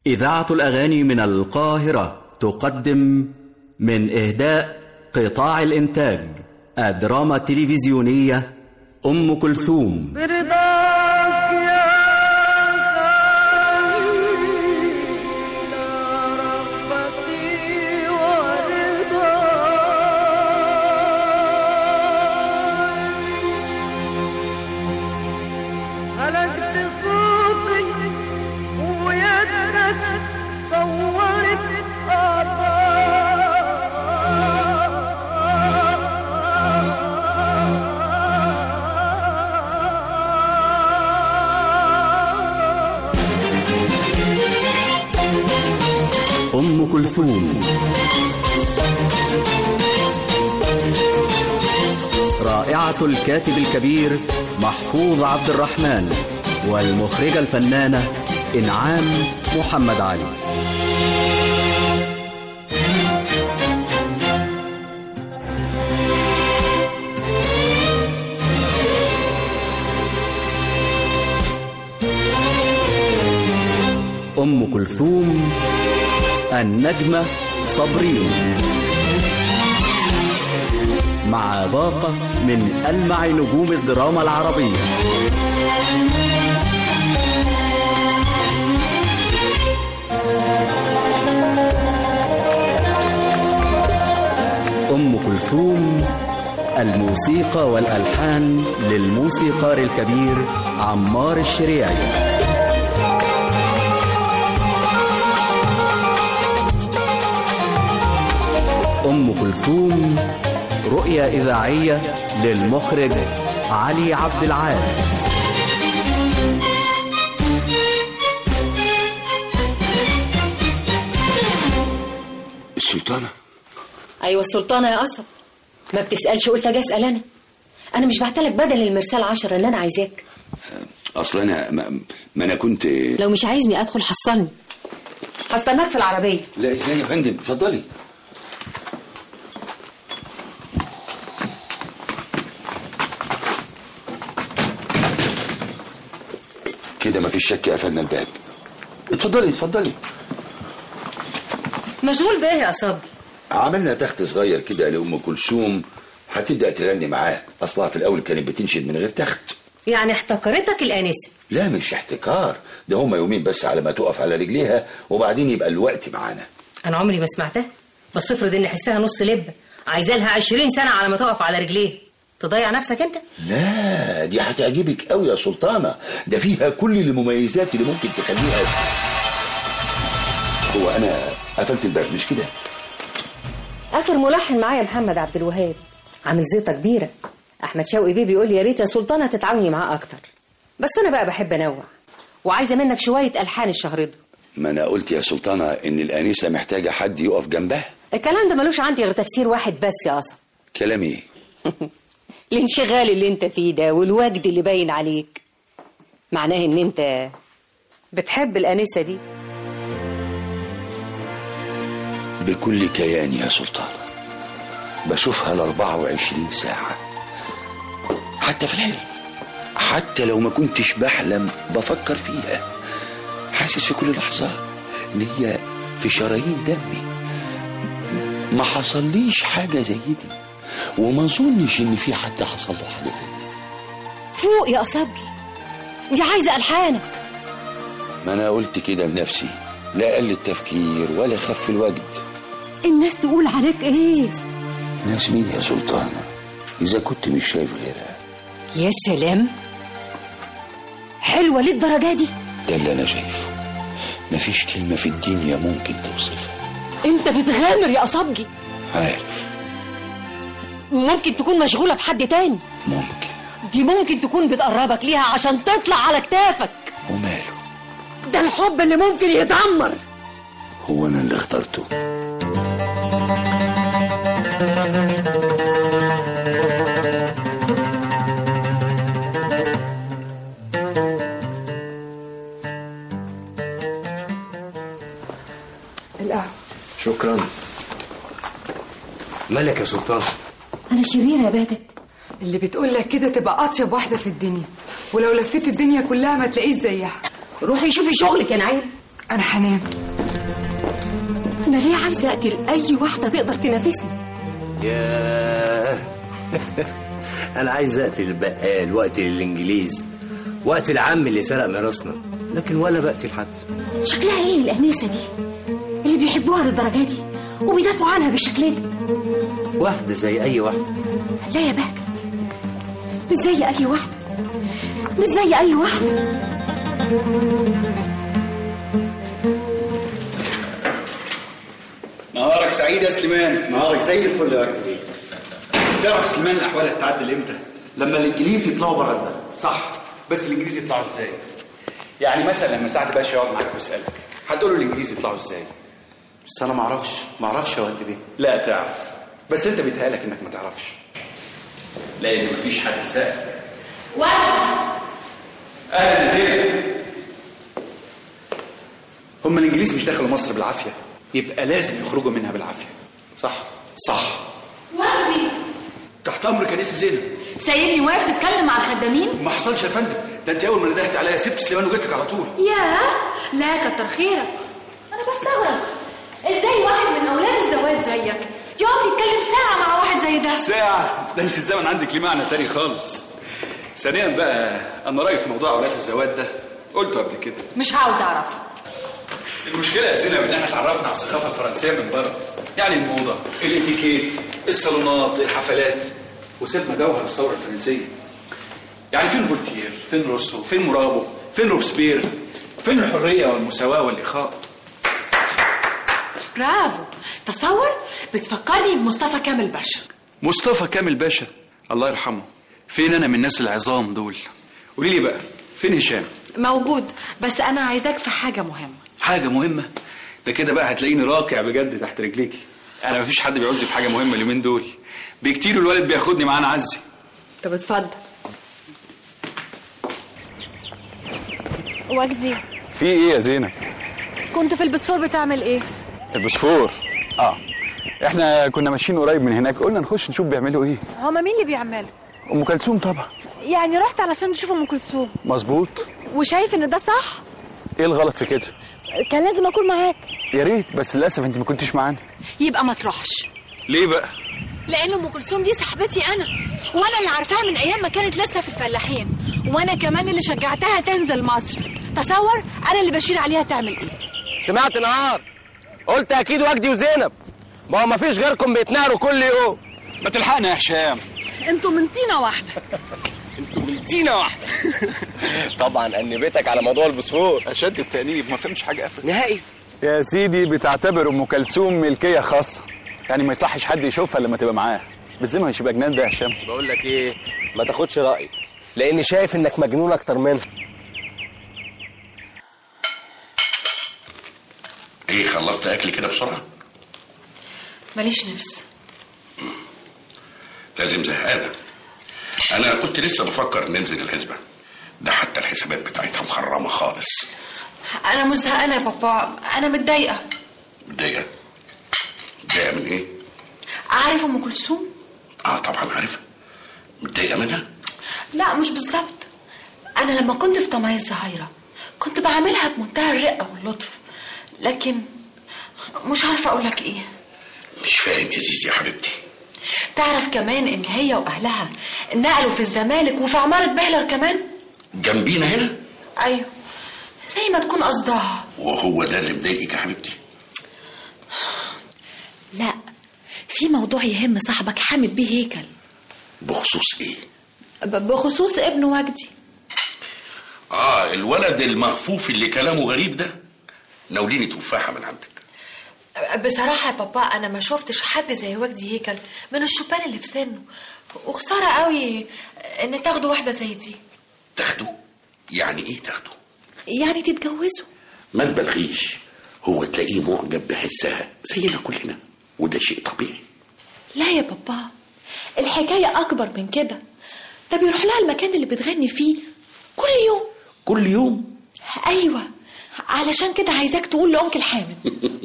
إذاعة الأغاني من القاهرة تقدم من إهداء قطاع الإنتاج الدراما التلفزيونية أم كلثوم برضاك يا رغبتي ورضاي هلكت صوتي ويدك صورت أم كلثوم رائعة الكاتب الكبير محفوظ عبد الرحمن والمخرجة الفنانة إنعام محمد علي أم كلثوم النجمة صبرين مع باقة من ألمع نجوم الدراما العربية أم كلثوم الموسيقى والألحان للموسيقار الكبير عمار الشريعي أم كلثوم رؤية إذاعية للمخرج علي عبد العال السلطانة ايوه السلطانه يا قصب ما بتسالش قلت اجي اسال انا انا مش بعتلك بدل المرسال عشرة اللي انا عايزاك أصل أنا ما, ما أنا كنت لو مش عايزني ادخل حصلني هستناك في العربيه لا إزاي يا فندم اتفضلي كده ما فيش شك قفلنا الباب اتفضلي اتفضلي مشغول بايه يا صبري عملنا تخت صغير كده لأم كلثوم هتبدأ تغني معاه أصلها في الأول كانت بتنشد من غير تخت يعني احتقرتك الانسه لا مش احتكار ده هما يومين بس على ما تقف على رجليها وبعدين يبقى الوقت معانا انا عمري ما سمعتها بس افرض ان حسها نص لبه عايزه لها 20 سنه على ما تقف على رجليها تضيع نفسك انت لا دي هتعجبك قوي يا سلطانة ده فيها كل المميزات اللي ممكن تخليها هو أنا قفلت الباب مش كده اخر ملحن معايا محمد عبد الوهاب عامل زيطه كبيره احمد شوقي بيه بيقول لي يا ريت يا سلطانه تتعاوني معاه اكتر بس انا بقى بحب انوع وعايزه منك شويه الحان الشهر ده ما أنا قلت يا سلطانة إن الأنسة محتاجة حد يقف جنبها الكلام ده ملوش عندي غير تفسير واحد بس يا قصب كلام إيه الانشغال اللي انت فيه ده والوجد اللي باين عليك معناه ان انت بتحب الانسه دي بكل كياني يا سلطانة بشوفها ال 24 ساعة حتى في الحلم حتى لو ما كنتش بحلم بفكر فيها حاسس في كل لحظة إن هي في شرايين دمي ما حصليش حاجة زي دي وما اظنش ان في حد حصل له حاجة زي دي فوق يا قصبجي دي عايزه الحانك ما انا قلت كده لنفسي لا قل التفكير ولا خف الوجد الناس تقول عليك ايه ناس مين يا سلطانة إذا كنت مش شايف غيرها يا سلام حلوه للدرجه دي ده اللي أنا شايفه مفيش كلمة في الدنيا ممكن توصفها انت بتغامر يا قصبجي عارف ممكن تكون مشغوله بحد تاني ممكن دي ممكن تكون بتقربك ليها عشان تطلع على كتافك وماله ده الحب اللي ممكن يتعمر هو أنا اللي اخترته القهوة شكرا مالك يا سلطان انا شريره يا باتك اللي بتقول لك كده تبقى أطيب واحدة في الدنيا ولو لفيت الدنيا كلها ما تلاقيش زيها روحي شوفي شغلك يا نعيم انا هنام انا ليه عايزه اقتل اي واحده تقدر تنافسني ياه انا عايز اقتل البقال واقتل الانجليز واقتل العم اللي سرق ميراثنا لكن ولا بقتل حد شكلها ايه الانسه دي اللي بيحبوها للدرجه دي وبيدافعوا عنها بالشكل ده واحده زي اي واحده لا يا بهجت مش زي اي واحده مش زي اي واحده نهارك سعيد يا سليمان نهارك زي الفل يا راجل تعرف سليمان الاحوال هتتعدل امتى لما الانجليز يطلعوا بره البلد صح بس الانجليز يطلعوا ازاي يعني مثلا لما سعد باشا يقعد معاك ويسالك هتقول له الانجليز يطلعوا ازاي بس انا ما اعرفش ما اعرفش يا ولد بيه لا تعرف بس انت بيتهيألك انك ما تعرفش لان مفيش حد سأل اهلا يا زينب هم الانجليز مش دخلوا مصر بالعافيه يبقى لازم يخرجوا منها بالعافيه صح صح وردي تحت امرك يا نسا زينب سايبني واقف تتكلم مع الخدامين ما حصلش يا فندم ده انت اول ما ندهت عليا سبت سليمان وجيت لك على طول ياه لا كتر خيرك انا بستغرب ازاي واحد من اولاد الزواج زيك يقف يتكلم ساعه مع واحد زي ده ساعة ده انت الزمن عندك ليه معنى تاني خالص ثانيا بقى انا رايي في موضوع اولاد الزواج ده قلته قبل كده مش عاوز اعرف المشكله يا زينب ان احنا اتعرفنا على الثقافه الفرنسيه من بره يعني الموضه الاتيكيت الصالونات الحفلات وسيبنا جوهر الثوره الفرنسيه يعني فين فولتير فين روسو فين مرابو فين روبسبير فين الحريه والمساواه والاخاء برافو تصور بتفكرني بمصطفى كامل باشا مصطفى كامل باشا الله يرحمه فين انا من الناس العظام دول قولي لي بقى فين هشام موجود بس انا عايزاك في حاجه مهمه حاجه مهمه ده كده بقى هتلاقيني راكع بجد تحت رجليكي انا مفيش حد بيعوزني في حاجه مهمه اليومين دول بكتير الوالد بياخدني معاه عزي طب اتفضل وجدي في ايه يا زينب كنت في البسفور بتعمل ايه البسفور اه احنا كنا ماشيين قريب من هناك قلنا نخش نشوف بيعملوا ايه هما مين اللي بيعملوا ام كلثوم طبعا يعني رحت علشان تشوف ام كلثوم مظبوط وشايف ان ده صح ايه الغلط في كده كان لازم اكون معاك يا ريت بس للاسف انت ما كنتش معانا يبقى ما تروحش ليه بقى لان ام كلثوم دي صاحبتي انا وانا اللي عارفاها من ايام ما كانت لسه في الفلاحين وانا كمان اللي شجعتها تنزل مصر تصور انا اللي بشير عليها تعمل ايه سمعت نهار قلت اكيد وجدي وزينب ما هو مفيش غيركم بيتنقروا كل يوم ما تلحقنا يا هشام انتوا من طينه واحده تينا واحده طبعا انبتك على موضوع البسفور اشد التانيب ما فهمش حاجه ابدا نهائي يا سيدي بتعتبر ام كلثوم ملكيه خاصه يعني ما يصحش حد يشوفها لما تبقى معاه بالذمه مش يبقى جنان ده يا هشام بقول لك ايه ما تاخدش رايي لاني شايف انك مجنون اكتر منها ايه خلصت اكل كده بسرعه ماليش نفس لازم زهقانه انا كنت لسه بفكر ننزل الحسبه ده حتى الحسابات بتاعتها مخرمه خالص انا مش زهقانه يا بابا انا متضايقه متضايقه متضايقه من ايه عارف ام كلثوم اه طبعا عارفها متضايقه منها لا مش بالظبط انا لما كنت في طمعي الصغيره كنت بعملها بمنتهى الرقه واللطف لكن مش عارفه اقول لك ايه مش فاهم يا زيزي يا حبيبتي تعرف كمان ان هي واهلها نقلوا في الزمالك وفي عماره بهلر كمان جنبينا هنا ايوه زي ما تكون قصدها وهو ده اللي مضايقك يا حبيبتي لا في موضوع يهم صاحبك حامد بيه هيكل بخصوص ايه ب- بخصوص ابن وجدي اه الولد المهفوف اللي كلامه غريب ده ناوليني تفاحه من عندك بصراحة يا بابا أنا ما شفتش حد زي وجدي هيكل من الشبان اللي في سنه وخسارة قوي إن تاخدوا واحدة زي دي تاخده يعني ايه تاخده يعني تتجوزوا ما تبالغيش هو تلاقيه معجب بحسها زينا كلنا وده شيء طبيعي لا يا بابا الحكاية أكبر من كده ده بيروح لها المكان اللي بتغني فيه كل يوم كل يوم أيوة علشان كده عايزاك تقول لأنكل حامد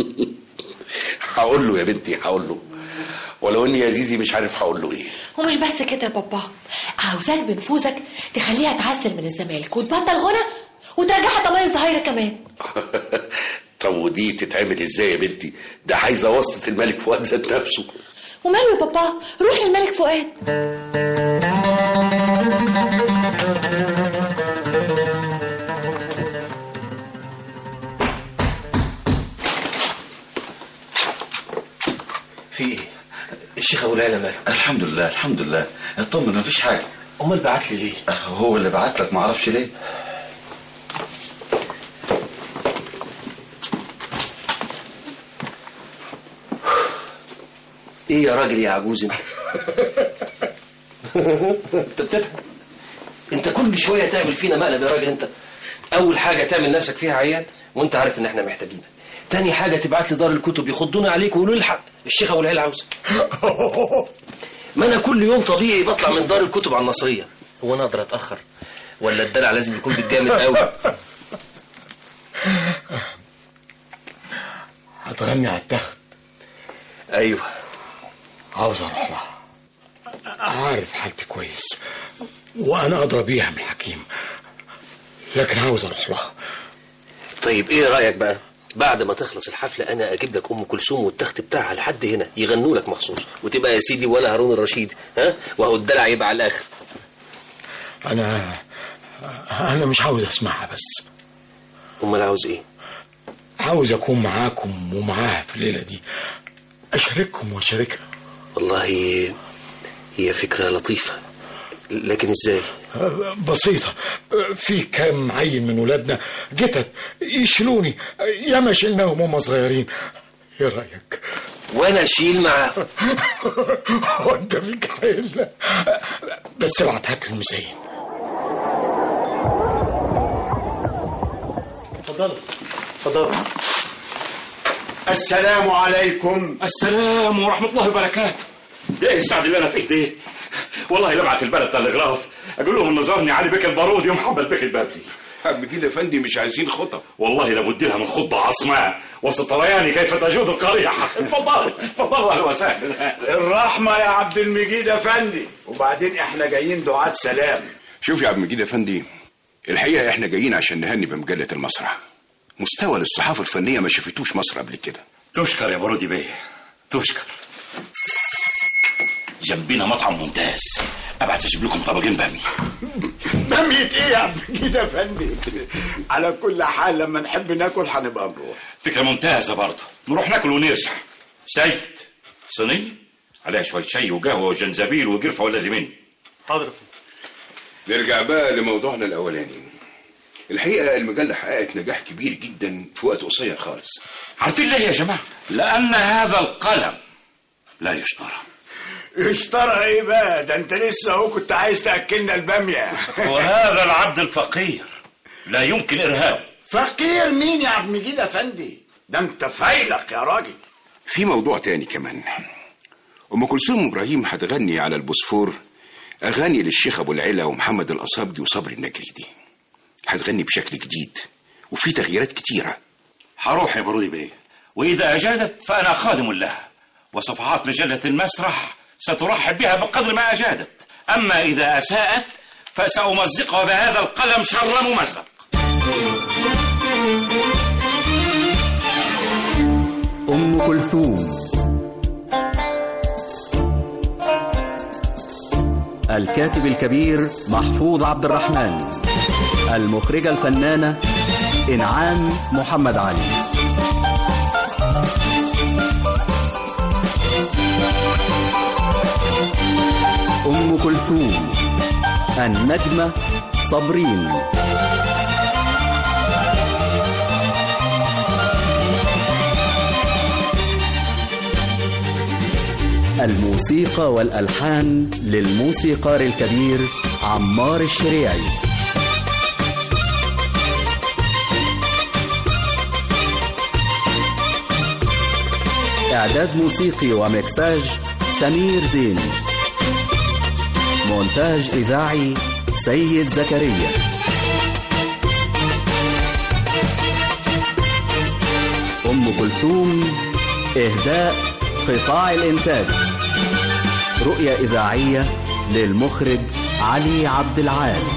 هقول له يا بنتي هقول له ولو اني يا زيزي مش عارف هقول له ايه ومش بس كده يا بابا عاوزاك بنفوذك تخليها تعسل من الزمالك وتبطل غنى وترجعها ضمايا الظهيرة كمان طب ودي تتعمل ازاي يا بنتي ده عايزه واسطه الملك فؤاد ذات نفسه وماله يا بابا روح للملك فؤاد في ايه الشيخ ابو العلا ماله الحمد لله الحمد لله اطمن مفيش حاجه امال بعت لي ليه هو اللي بعت لك معرفش ليه ايه يا راجل يا عجوز انت انت بتضحك انت كل شويه تعمل فينا مقلب يا راجل انت اول حاجه تعمل نفسك فيها عيان وانت عارف ان احنا محتاجينك تاني حاجه تبعت لي دار الكتب يخضونا عليك ويقولوا لي الحق الشيخ ابو العلا عاوزك ما انا كل يوم طبيعي بطلع من دار الكتب على النصريه هو انا اقدر اتاخر ولا الدلع لازم يكون بالجامد قوي هتغني على التخت ايوه عاوز اروح لها عارف حالتي كويس وانا ادرى بيها من الحكيم لكن عاوز اروح لها طيب ايه رايك بقى بعد ما تخلص الحفله انا اجيب لك ام كلثوم والتخت بتاعها لحد هنا يغنوا لك مخصوص وتبقى يا سيدي ولا هارون الرشيد ها وهو الدلع يبقى على الاخر انا انا مش عاوز اسمعها بس امال عاوز ايه عاوز اكون معاكم ومعاها في الليله دي اشارككم واشاركها والله هي فكره لطيفه لكن ازاي بسيطة في كام عيل من ولادنا جتت يشيلوني ياما شلناهم وهم صغيرين ايه رأيك؟ وانا اشيل معاهم هو انت فيك حيل بس ابعت هات المسين اتفضلوا اتفضلوا السلام عليكم السلام ورحمة الله وبركاته ده ايه السعد اللي انا فيه ده والله لبعت البلد تلغراف اقول لهم نظرني علي بك البارودي ومحمد بك البابلي عم جيل افندي مش عايزين خطب والله لابد لها من خطبة عصماء وسط رياني كيف تجود القريحة اتفضل اتفضل اهلا وسهلا الرحمة يا عبد المجيد افندي وبعدين احنا جايين دعاة سلام شوف يا عبد المجيد افندي الحقيقه احنا جايين عشان نهني بمجله المسرح مستوى للصحافه الفنيه ما شافتوش مصر قبل كده تشكر يا بارودي بيه تشكر جنبنا مطعم ممتاز ابعت اجيب لكم طبقين باميه بمية ايه يا عبد المجيد افندي على كل حال لما نحب ناكل هنبقى نروح فكره ممتازه برضه نروح ناكل ونرجع سيد صينيه عليها شويه شاي وقهوه وجنزبيل وقرفه ولا زمين حاضر نرجع بقى لموضوعنا الاولاني الحقيقه المجله حققت نجاح كبير جدا في وقت قصير خالص عارفين ليه يا جماعه لان هذا القلم لا يشترى اشترى ايه بقى ده انت لسه اهو كنت عايز تاكلنا الباميه وهذا العبد الفقير لا يمكن ارهابه فقير مين يا عبد المجيد افندي ده انت فايلق يا راجل في موضوع تاني كمان ام كلثوم ابراهيم هتغني على البوسفور اغاني للشيخ ابو العلا ومحمد القصابدي وصبري النجريدي هتغني بشكل جديد وفي تغييرات كتيره هروح يا برودي بيه واذا اجادت فانا خادم لها وصفحات مجله المسرح سترحب بها بقدر ما اجادت اما اذا اساءت فسامزقها بهذا القلم شر ممزق أم كلثوم الكاتب الكبير محفوظ عبد الرحمن المخرجة الفنانة إنعام محمد علي أم كلثوم النجمة صابرين الموسيقى والألحان للموسيقار الكبير عمار الشريعي إعداد موسيقي ومكساج سمير زين مونتاج إذاعي سيد زكريا أم كلثوم إهداء قطاع الإنتاج رؤية إذاعية للمخرج علي عبد العال